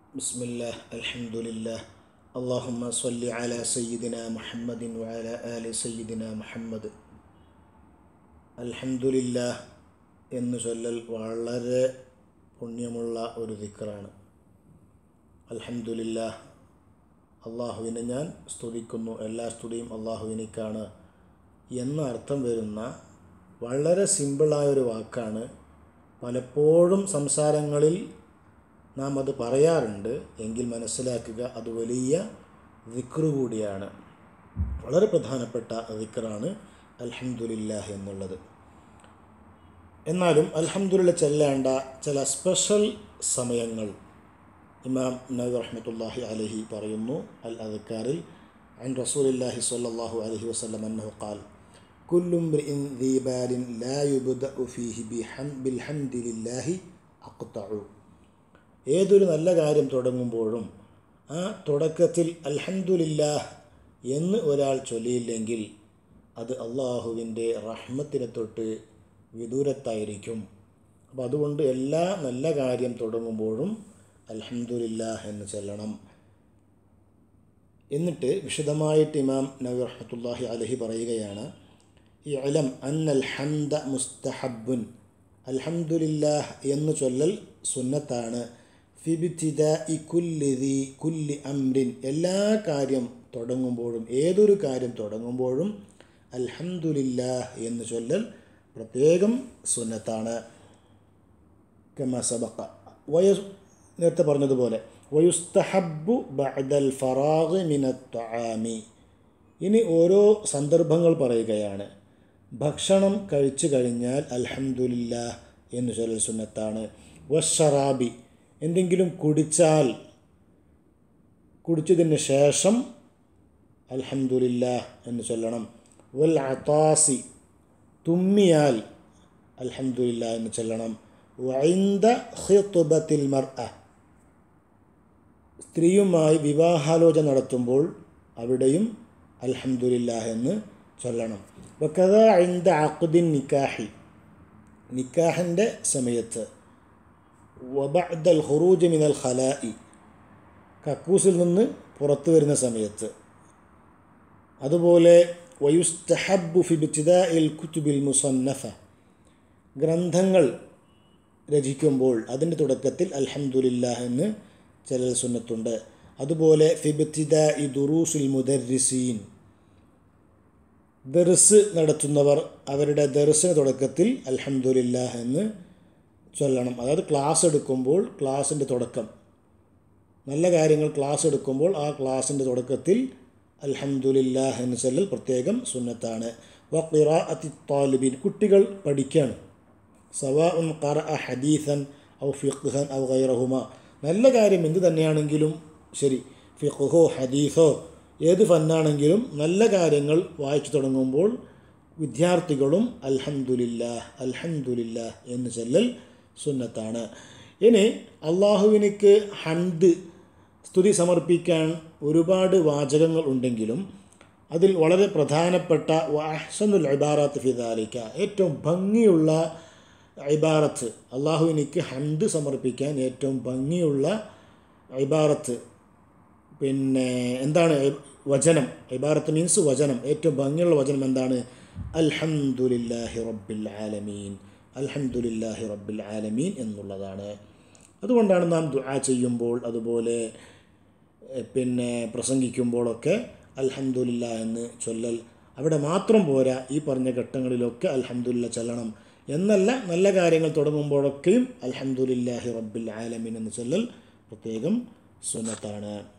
بسم الله الحمد لله اللهم صل على سيدنا محمد وعلى آل سيدنا محمد അൽഹംദുലില്ലാ എന്ന് ചൊല്ലൽ വളരെ പുണ്യമുള്ള ഒരു ദിക്റാണ് അൽഹംദുലില്ലാ അള്ളാഹുവിനെ ഞാൻ സ്തുതിക്കുന്നു എല്ലാ സ്തുതിയും അള്ളാഹുവിനേക്കാണ് എന്ന അർത്ഥം വരുന്ന വളരെ സിമ്പിളായ ഒരു വാക്കാണ് പലപ്പോഴും സംസാരങ്ങളിൽ നാം അത് പറയാറുണ്ട് എങ്കിൽ മനസ്സിലാക്കുക അത് വലിയ ദിക്റ് കൂടിയാണ് വളരെ പ്രധാനപ്പെട്ട ദിക്റാണ് അൽഹംദുലില്ലാഹ് എന്നുള്ളത് എന്നാലും അൽഹംദുലില്ല ചെല്ലേണ്ട ചില സ്പെഷ്യൽ സമയങ്ങൾ ഇമാം നബി റഹ്മത്തുല്ലാഹി അലഹി പറയുന്നു അൽ അദ്ക്കാറിൽ عن رسول الله صلى الله عليه وسلم أنه قال كل امرئ ذي بال لا يبدأ فيه بحمد بالحمد لله أقطع ഏതൊരു നല്ല കാര്യം തുടങ്ങുമ്പോഴും ആ തുടക്കത്തിൽ അൽഹംദുലില്ലാഹ് എന്ന് ഒരാൾ ചൊല്ലിയില്ലെങ്കിൽ അത് അള്ളാഹുവിൻ്റെ റഹ്മത്തിനെ തൊട്ട് വിദൂരത്തായിരിക്കും അപ്പോൾ അതുകൊണ്ട് എല്ലാ നല്ല കാര്യം തുടങ്ങുമ്പോഴും അൽഹംദുലില്ലാഹ് എന്ന് ചൊല്ലണം എന്നിട്ട് വിശദമായിട്ട് ഇമാം നബി റഹ്മത്തുല്ലാഹി അലഹി പറയുകയാണ് ഈ അലം അന്നൽ ഹംദ മുസ്തഹബുൻ അൽഹംദുലില്ലാഹ് എന്ന് ചൊല്ലൽ സുന്നത്താണ് ഫിബിത്തിദ ഇ കുല്ലി കുല്ലി അംരിൻ എല്ലാ കാര്യം തുടങ്ങുമ്പോഴും ഏതൊരു കാര്യം തുടങ്ങുമ്പോഴും അൽഹംദുലില്ലാഹ് എന്ന് ചൊല്ലൽ പ്രത്യേകം സുന്നത്താണ് കമ സബക്ക വയ നേരത്തെ പറഞ്ഞതുപോലെ വയുസ്തഹബു ബഅദൽ ഫറാഗ് മിനത്തൊആമി ഇനി ഓരോ സന്ദർഭങ്ങൾ പറയുകയാണ് ഭക്ഷണം കഴിച്ചു കഴിഞ്ഞാൽ അൽഹംദുലില്ലാ എന്ന് ചൊല്ലൽ സുന്നത്താണ് വഷറാബി എന്തെങ്കിലും കുടിച്ചാൽ കുടിച്ചതിന് ശേഷം അൽഹംദുലില്ലാ എന്ന് ചൊല്ലണം വൽ അത്താസി തുമ്മിയാൽ അൽഹംദുലില്ല എന്ന് ചൊല്ലണം വൈന്ദ ഹിത്തുബത്തിൽ മർഅ സ്ത്രീയുമായി വിവാഹാലോചന നടത്തുമ്പോൾ അവിടെയും അൽഹംദുലില്ല എന്ന് ചൊല്ലണം വക്കഥ ഐന്ദ അഖുദ്ദിൻ നിക്കാഹി നിക്കാഹിൻ്റെ സമയത്ത് വബഅദൽ ഹുറൂജ് മിനൽ ഖലായി കക്കൂസിൽ നിന്ന് പുറത്തു വരുന്ന സമയത്ത് അതുപോലെ വയുസ്തഹബു ഫിബിത്തിദ ഇൽ കുത്തുബിൽ മുസന്നഫ ഗ്രന്ഥങ്ങൾ രചിക്കുമ്പോൾ അതിൻ്റെ തുടക്കത്തിൽ അൽഹംദുലില്ലാഹ് എന്ന് ചില സുന്നത്തുണ്ട് അതുപോലെ ഫിബിത്തിദ ഇ ദുറൂസുൽ മുദർരിസീൻ ദർസ് നടത്തുന്നവർ അവരുടെ ദർസിന് തുടക്കത്തിൽ അൽഹംദുലില്ലാഹ് എന്ന് ചൊല്ലണം അതായത് ക്ലാസ് എടുക്കുമ്പോൾ ക്ലാസ്സിൻ്റെ തുടക്കം നല്ല കാര്യങ്ങൾ ക്ലാസ് എടുക്കുമ്പോൾ ആ ക്ലാസ്സിൻ്റെ തുടക്കത്തിൽ അൽഹംദുലില്ലാഹ് എന്ന് ചൊല്ലൽ പ്രത്യേകം സുന്നത്താണ് വ ഖിറാഅത്തി താലിബീൻ കുട്ടികൾ പഠിക്കുകയാണ് സവാ ഉൻ ഖറ ഹദീസൻ ഔ ഫിഖ്ഹൻ ഔ ഗൈറഹുമ നല്ല കാര്യം എന്ത് തന്നെയാണെങ്കിലും ശരി ഫിഖ്ഹോ ഹദീസോ ഏത് ഫന്നാണെങ്കിലും നല്ല കാര്യങ്ങൾ വായിച്ചു തുടങ്ങുമ്പോൾ വിദ്യാർത്ഥികളും അൽഹംദുലില്ലാഹ് അൽഹംദുലില്ലാഹ് എന്ന് ചൊല്ലൽ സുന്നത്താണ് ഇനി അള്ളാഹുവിനിക്ക് ഹംദ് സ്തുതി സമർപ്പിക്കാൻ ഒരുപാട് വാചകങ്ങൾ ഉണ്ടെങ്കിലും അതിൽ വളരെ പ്രധാനപ്പെട്ട അഹ്സനുൽ ഇബാറത്ത് ഫിദാലിക്ക ഏറ്റവും ഭംഗിയുള്ള ഇബാറത്ത് അള്ളാഹുവിനിക്ക് ഹംദ് സമർപ്പിക്കാൻ ഏറ്റവും ഭംഗിയുള്ള ഇബാറത്ത് പിന്നെ എന്താണ് വചനം ഇബാറത്ത് മീൻസ് വചനം ഏറ്റവും ഭംഗിയുള്ള വചനം എന്താണ് അൽഹംദുലില്ലാഹി റബ്ബിൽ ആലമീൻ അൽഹംദുലില്ലാഹി റബ്ബിൽ ആലമീൻ എന്നുള്ളതാണ് അതുകൊണ്ടാണ് നാം ദുആ ചെയ്യുമ്പോൾ അതുപോലെ പിന്നെ പ്രസംഗിക്കുമ്പോഴൊക്കെ അൽഹംദുലില്ല എന്ന് ചൊല്ലൽ അവിടെ മാത്രം പോരാ ഈ പറഞ്ഞ ഘട്ടങ്ങളിലൊക്കെ അൽഹംദുലില്ല ചൊല്ലണം എന്നല്ല നല്ല കാര്യങ്ങൾ തുടങ്ങുമ്പോഴൊക്കെയും അൽഹംദുലില്ലാഹി റബ്ബിൽ ആലമീൻ എന്ന് ചൊല്ലൽ പ്രത്യേകം സുന്നത്താണ്